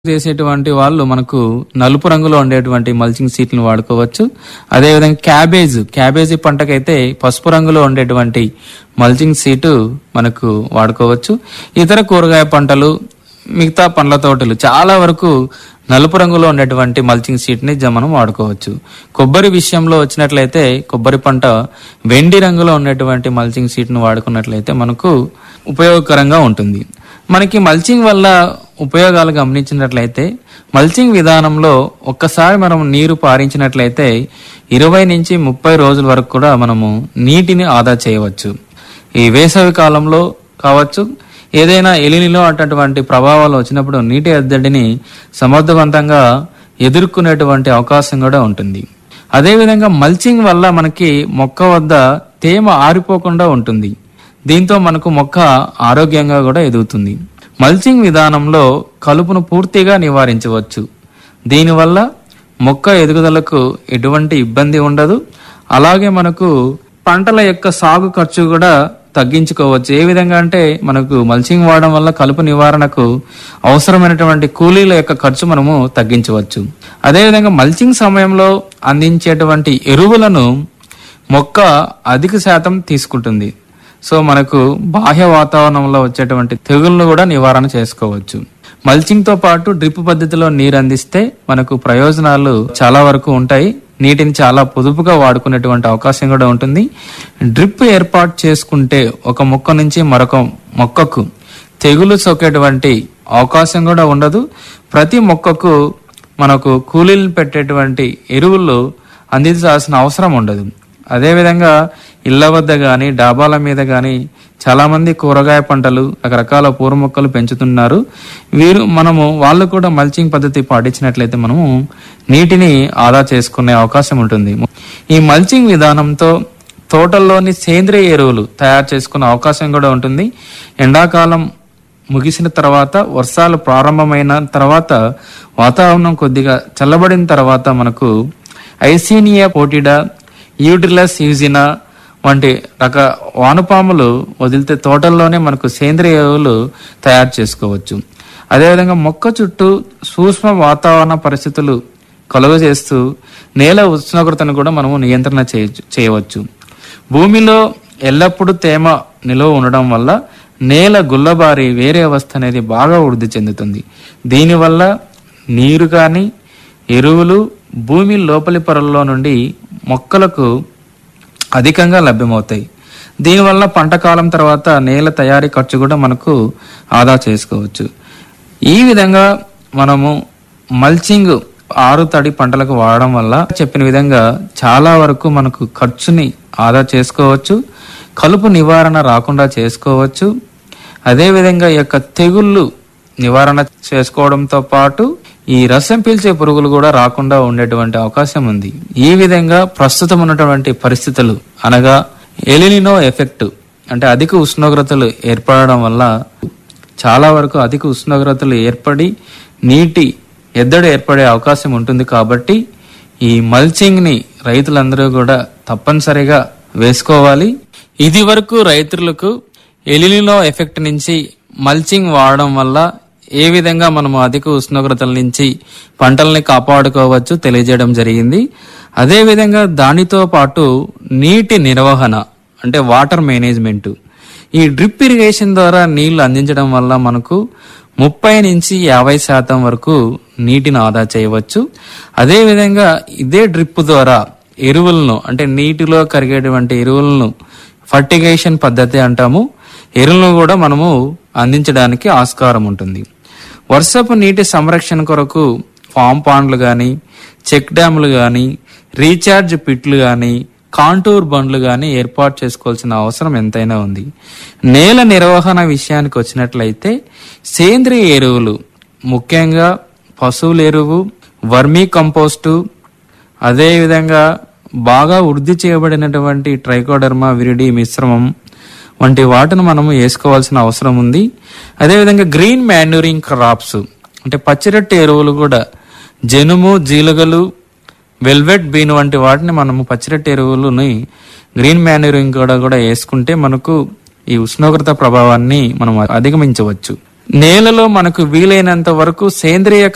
చేసేటువంటి వాళ్ళు మనకు నలుపు రంగులో ఉండేటువంటి మల్చింగ్ సీట్లను వాడుకోవచ్చు అదేవిధంగా క్యాబేజ్ క్యాబేజీ పంటకైతే పసుపు రంగులో ఉండేటువంటి మల్చింగ్ సీటు మనకు వాడుకోవచ్చు ఇతర కూరగాయ పంటలు మిగతా పండ్ల తోటలు చాలా వరకు నలుపు రంగులో ఉండేటువంటి మల్చింగ్ సీట్ ని జ- మనం వాడుకోవచ్చు కొబ్బరి విషయంలో వచ్చినట్లయితే కొబ్బరి పంట వెండి రంగులో ఉండేటువంటి మల్చింగ్ సీట్ ను వాడుకున్నట్లయితే మనకు ఉపయోగకరంగా ఉంటుంది మనకి మల్చింగ్ వల్ల ఉపయోగాలు గమనించినట్లయితే మల్చింగ్ విధానంలో ఒక్కసారి మనం నీరు పారించినట్లయితే ఇరవై నుంచి ముప్పై రోజుల వరకు కూడా మనము నీటిని ఆదా చేయవచ్చు ఈ వేసవి కాలంలో కావచ్చు ఏదైనా ఎలినిలో అటువంటి ప్రభావాలు వచ్చినప్పుడు నీటి ఎద్దడిని సమర్థవంతంగా ఎదుర్కొనేటువంటి అవకాశం కూడా ఉంటుంది అదేవిధంగా మల్చింగ్ వల్ల మనకి మొక్క వద్ద తేమ ఆరిపోకుండా ఉంటుంది దీంతో మనకు మొక్క ఆరోగ్యంగా కూడా ఎదుగుతుంది మల్చింగ్ విధానంలో కలుపును పూర్తిగా నివారించవచ్చు దీనివల్ల మొక్క ఎదుగుదలకు ఎటువంటి ఇబ్బంది ఉండదు అలాగే మనకు పంటల యొక్క సాగు ఖర్చు కూడా తగ్గించుకోవచ్చు ఏ విధంగా అంటే మనకు మల్చింగ్ వాడడం వల్ల కలుపు నివారణకు అవసరమైనటువంటి కూలీల యొక్క ఖర్చు మనము తగ్గించవచ్చు అదేవిధంగా మల్చింగ్ సమయంలో అందించేటువంటి ఎరువులను మొక్క అధిక శాతం తీసుకుంటుంది సో మనకు బాహ్య వాతావరణంలో వచ్చేటువంటి తెగులను కూడా నివారణ చేసుకోవచ్చు మల్చింగ్ తో పాటు డ్రిప్ పద్ధతిలో నీరు అందిస్తే మనకు ప్రయోజనాలు చాలా వరకు ఉంటాయి నీటిని చాలా పొదుపుగా వాడుకునేటువంటి అవకాశం కూడా ఉంటుంది డ్రిప్ ఏర్పాటు చేసుకుంటే ఒక మొక్క నుంచి మరొక మొక్కకు తెగులు సోకేటువంటి అవకాశం కూడా ఉండదు ప్రతి మొక్కకు మనకు కూలీలు పెట్టేటువంటి ఎరువులు అందించాల్సిన అవసరం ఉండదు అదేవిధంగా ఇళ్ల వద్ద గాని డాబాల మీద గాని చాలా మంది కూరగాయ పంటలు రకరకాల పూర మొక్కలు పెంచుతున్నారు వీరు మనము వాళ్ళు కూడా మల్చింగ్ పద్ధతి పాటించినట్లయితే మనము నీటిని ఆదా చేసుకునే అవకాశం ఉంటుంది ఈ మల్చింగ్ విధానంతో తోటల్లోని సేంద్రియ ఎరువులు తయారు చేసుకునే అవకాశం కూడా ఉంటుంది ఎండాకాలం ముగిసిన తర్వాత వర్షాలు ప్రారంభమైన తర్వాత వాతావరణం కొద్దిగా చల్లబడిన తర్వాత మనకు ఐసీనియా పోటిడా యూటిలస్ యూజినా వంటి రక వానపాములు వదిలితే తోటల్లోనే మనకు సేంద్రియ ఎరువులు తయారు చేసుకోవచ్చు అదేవిధంగా మొక్క చుట్టూ సూక్ష్మ వాతావరణ పరిస్థితులు కలుగజేస్తూ నేల ఉష్ణోగ్రతను కూడా మనము నియంత్రణ చేయొచ్చు చేయవచ్చు భూమిలో ఎల్లప్పుడూ తేమ నిలువ ఉండడం వల్ల నేల గుల్లబారి వేరే అవస్థ అనేది బాగా వృద్ధి చెందుతుంది దీనివల్ల నీరు కానీ ఎరువులు భూమి లోపలి పొరల్లో నుండి మొక్కలకు అధికంగా లభ్యమవుతాయి దీనివల్ల పంట కాలం తర్వాత నేల తయారీ ఖర్చు కూడా మనకు ఆదా చేసుకోవచ్చు ఈ విధంగా మనము మల్చింగ్ ఆరు తడి పంటలకు వాడడం వల్ల చెప్పిన విధంగా చాలా వరకు మనకు ఖర్చుని ఆదా చేసుకోవచ్చు కలుపు నివారణ రాకుండా చేసుకోవచ్చు అదేవిధంగా ఈ యొక్క తెగుళ్ళు నివారణ చేసుకోవడంతో పాటు ఈ రసం పీల్చే పురుగులు కూడా రాకుండా ఉండేటువంటి అవకాశం ఉంది ఈ విధంగా ప్రస్తుతం ఉన్నటువంటి పరిస్థితులు అనగా ఎలినినో ఎఫెక్ట్ అంటే అధిక ఉష్ణోగ్రతలు ఏర్పడడం వల్ల చాలా వరకు అధిక ఉష్ణోగ్రతలు ఏర్పడి నీటి ఎద్దడి ఏర్పడే అవకాశం ఉంటుంది కాబట్టి ఈ మల్చింగ్ ని రైతులందరూ కూడా తప్పనిసరిగా వేసుకోవాలి ఇది వరకు రైతులకు ఎలినినో ఎఫెక్ట్ నుంచి మల్చింగ్ వాడడం వల్ల ఏ విధంగా మనము అధిక ఉష్ణోగ్రతల నుంచి పంటల్ని కాపాడుకోవచ్చు తెలియజేయడం జరిగింది అదే విధంగా దానితో పాటు నీటి నిర్వహణ అంటే వాటర్ మేనేజ్మెంట్ ఈ డ్రిప్ ఇరిగేషన్ ద్వారా నీళ్లు అందించడం వల్ల మనకు ముప్పై నుంచి యాభై శాతం వరకు నీటిని ఆదా చేయవచ్చు అదే విధంగా ఇదే డ్రిప్ ద్వారా ఎరువులను అంటే నీటిలో కరిగేటువంటి ఎరువులను ఫర్టిగేషన్ పద్ధతి అంటాము ఎరువులను కూడా మనము అందించడానికి ఆస్కారం ఉంటుంది వర్షపు నీటి సంరక్షణ కొరకు ఫామ్ పాండ్లు కానీ చెక్ డ్యాములు కానీ రీఛార్జ్ పిట్లు కానీ కాంటూర్ బండ్లు కానీ ఏర్పాటు చేసుకోవాల్సిన అవసరం ఎంతైనా ఉంది నేల నిర్వహణ విషయానికి వచ్చినట్లయితే సేంద్రియ ఎరువులు ముఖ్యంగా పశువుల ఎరువు వర్మీ కంపోస్టు అదేవిధంగా బాగా వృద్ధి చేయబడినటువంటి ట్రైకోడర్మా విరిడి మిశ్రమం వంటి వాటిని మనము వేసుకోవాల్సిన అవసరం ఉంది అదేవిధంగా గ్రీన్ మాన్యూరింగ్ క్రాప్స్ అంటే పచ్చిరొట్టు ఎరువులు కూడా జనుము జీలుగలు వెల్వెట్ బీన్ వంటి వాటిని మనము పచ్చిరొట్టు ఎరువులని గ్రీన్ మాన్యూరింగ్ కూడా కూడా వేసుకుంటే మనకు ఈ ఉష్ణోగ్రత ప్రభావాన్ని మనం అధిగమించవచ్చు నేలలో మనకు వీలైనంత వరకు సేంద్రియ